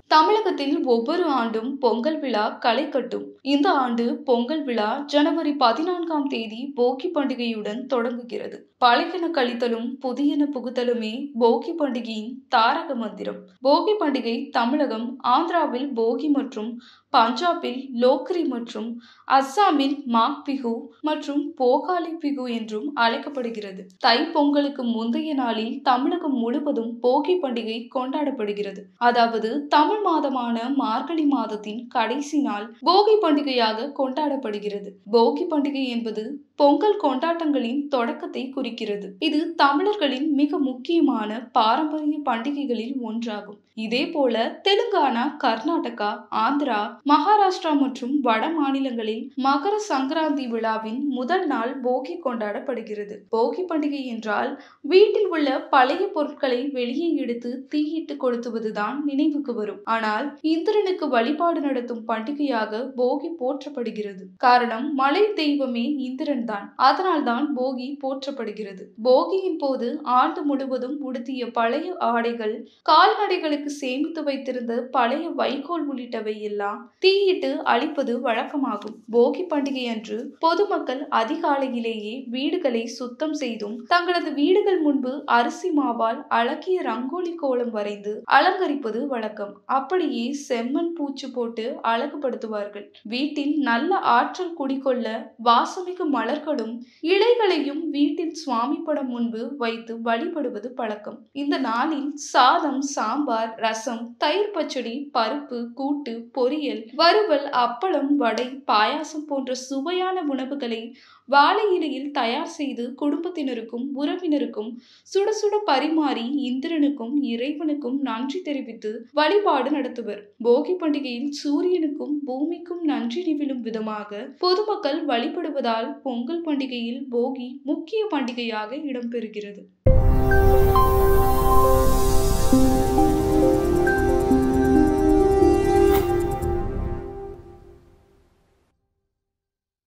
தமிழகத்தில் ஒவ்வொரு ஆண்டும் பொங்கல் விழா களை கட்டும் இந்த ஆண்டு பொங்கல் விழா ஜனவரி பதினான்காம் தேதி போகி பண்டிகையுடன் தொடங்குகிறது பழையன கழித்தலும் புதியன புகுதலுமே போகி பண்டிகையின் தாரக மந்திரம் போகி பண்டிகை தமிழகம் ஆந்திராவில் போகி மற்றும் பஞ்சாபில் லோக்ரி மற்றும் அஸ்ஸாமில் மாக் பிகு மற்றும் போகாலி பிகு என்றும் அழைக்கப்படுகிறது தை பொங்கலுக்கு முந்தைய நாளில் தமிழகம் முழுவதும் போகி பண்டிகை கொண்டாடப்படுகிறது அதாவது தமிழ் மாதமான மார்கழி மாதத்தின் கடைசி நாள் போகி பண்டிகையாக கொண்டாடப்படுகிறது போகி பண்டிகை என்பது பொங்கல் கொண்டாட்டங்களின் தொடக்கத்தை குறிக்கிறது இது தமிழர்களின் மிக முக்கியமான பாரம்பரிய பண்டிகைகளில் ஒன்றாகும் இதே போல தெலுங்கானா கர்நாடகா ஆந்திரா மகாராஷ்டிரா மற்றும் வட மாநிலங்களில் மகர சங்கராந்தி விழாவின் முதல் நாள் போகி கொண்டாடப்படுகிறது போகி பண்டிகை என்றால் வீட்டில் உள்ள பழைய பொருட்களை வெளியே எடுத்து தீயிட்டு கொளுத்துவதுதான் நினைவுக்கு வரும் ஆனால் இந்திரனுக்கு வழிபாடு நடத்தும் பண்டிகையாக போகி போற்றப்படுகிறது காரணம் மழை தெய்வமே இந்திரன் தான் அதனால்தான் போகி போற்றப்படுகிறது போகியின் போது ஆண்டு முழுவதும் உடுத்திய பழைய ஆடைகள் கால்நடைகளுக்கு சேமித்து வைத்திருந்த பழைய வைக்கோல் உள்ளிட்டவை எல்லாம் தீயிட்டு அழிப்பது வழக்கமாகும் போகி பண்டிகை அன்று பொதுமக்கள் அதிகாலையிலேயே வீடுகளை சுத்தம் செய்தும் தங்களது வீடுகள் முன்பு அரிசி மாவால் அழகிய ரங்கோலி கோலம் வரைந்து அலங்கரிப்பது வழக்கம் அப்படியே செம்மண் பூச்சு போட்டு அழகுபடுத்துவார்கள் வீட்டில் நல்ல ஆற்றல் குடிக்கொள்ள வாசமிகு மலர்களும் இலைகளையும் வீட்டில் சுவாமி படம் முன்பு வைத்து வழிபடுவது பழக்கம் இந்த நாளில் சாதம் சாம்பார் ரசம் தயிர் பச்சடி பருப்பு கூட்டு பொரியல் வறுவல் அப்பளம் வடை பாயாசம் போன்ற சுவையான உணவுகளை வாழை இலையில் தயார் செய்து குடும்பத்தினருக்கும் உறவினருக்கும் சுட சுட பரிமாறி இந்திரனுக்கும் இறைவனுக்கும் நன்றி தெரிவித்து வழிபாடு நடத்துவர் போகி பண்டிகையில் சூரியனுக்கும் பூமிக்கும் நன்றி நிவிழும் விதமாக பொதுமக்கள் வழிபடுவதால் பொங்கல் பண்டிகையில் போகி முக்கிய பண்டிகையாக இடம்பெறுகிறது